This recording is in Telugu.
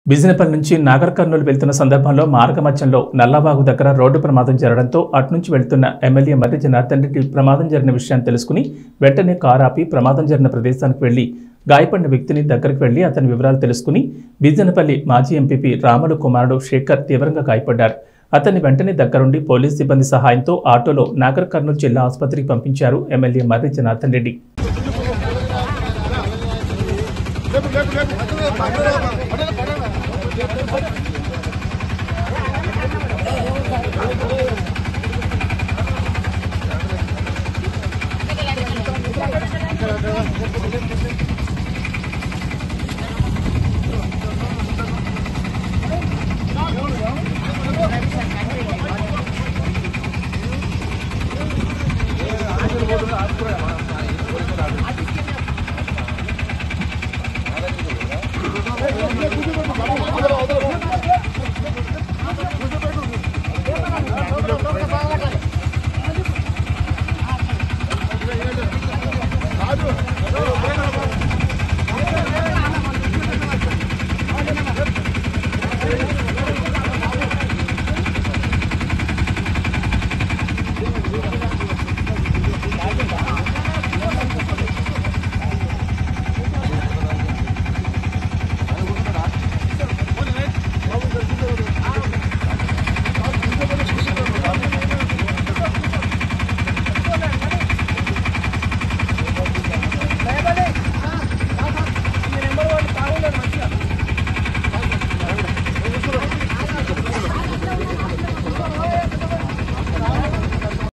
బిజినపల్లి నుంచి నాగర్ కర్నూలు వెళ్తున్న సందర్భంలో మార్గమధ్యంలో నల్లవాగు దగ్గర రోడ్డు ప్రమాదం జరగడంతో అటునుంచి వెళ్తున్న ఎమ్మెల్యే మర్రి జనార్దన్ రెడ్డి ప్రమాదం జరిగిన విషయాన్ని తెలుసుకుని వెంటనే కారు ఆపి ప్రమాదం జరిగిన ప్రదేశానికి వెళ్లి గాయపడిన వ్యక్తిని దగ్గరికి వెళ్లి అతని వివరాలు తెలుసుకుని బిజినపల్లి మాజీ ఎంపీపీ రాములు కుమారుడు శేఖర్ తీవ్రంగా గాయపడ్డారు అతన్ని వెంటనే దగ్గరుండి పోలీస్ సిబ్బంది సహాయంతో ఆటోలో నాగర్ కర్నూలు జిల్లా ఆసుపత్రికి పంపించారు ఎమ్మెల్యే మర్రి జనార్దన్ రెడ్డి